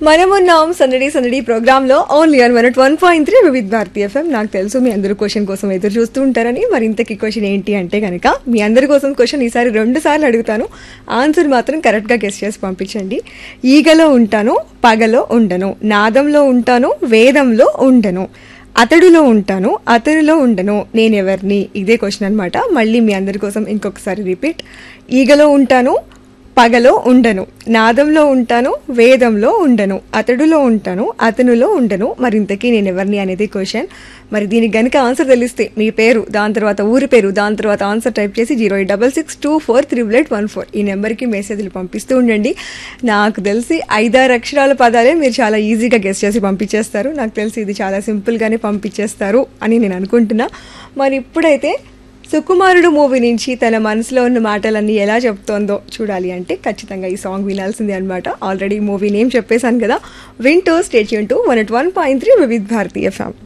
మనమున్నాం సందడి సందడి ప్రోగ్రామ్ లో only on one one point three Vividh Bharati FM నాకు తెలుసు మీ అందరూ క్వశ్చన్ కోసం ఎదురు చూస్తూ ఉంటారని మరి ఇంతకీ క్వశ్చన్ ఏంటి అంటే కనుక మీ అందరి కోసం క్వశ్చన్ ఈసారి రెండు సార్లు అడుగుతాను ఆన్సర్ మాత్రం కరెక్ట్ గా గెస్ట్ చేసి పంపించండి ఈగలో ఉంటాను పగలో ఉండను నాదంలో ఉంటాను వేదంలో ఉండను అతడులో ఉంటాను అతనిలో ఉండను నేనెవరిని ఇదే క్వశ్చన్ అనమాట మళ్ళీ మీ అందరి కోసం ఇంకొకసారి రిపీట్ ఈగలో ఉంటాను పగలో ఉండను నాదంలో ఉంటాను వేదంలో ఉండను అతడులో ఉంటాను అతనులో ఉండను మరి ఇంతకీ నేను ఎవరిని అనేది క్వశ్చన్ మరి దీనికి గనుక ఆన్సర్ తెలిస్తే మీ పేరు దాని తర్వాత ఊరి పేరు దాని తర్వాత ఆన్సర్ టైప్ చేసి zero eight double six two four triple eight one four ఈ నెంబర్కి మెసేజ్లు పంపిస్తూ ఉండండి నాకు తెలిసి ఐదారు అక్షరాల పదాలే మీరు చాలా ఈజీగా గెస్ట్ చేసి పంపించేస్తారు నాకు తెలిసి ఇది చాలా సింపుల్గానే పంపించేస్తారు అని నేను అనుకుంటున్నా మరి ఇప్పుడైతే సుకుమారుడు మూవీ నుంచి తన మనసులో ఉన్న మాటలన్నీ ఎలా చెప్తోందో చూడాలి అంటే ఖచ్చితంగా ఈ సాంగ్ వినాల్సిందే అనమాట ఆల్రెడీ మూవీ నేమ్ చెప్పేశాను కదా వింటూ stay tuned to one eight one point three Vividh Bharati FM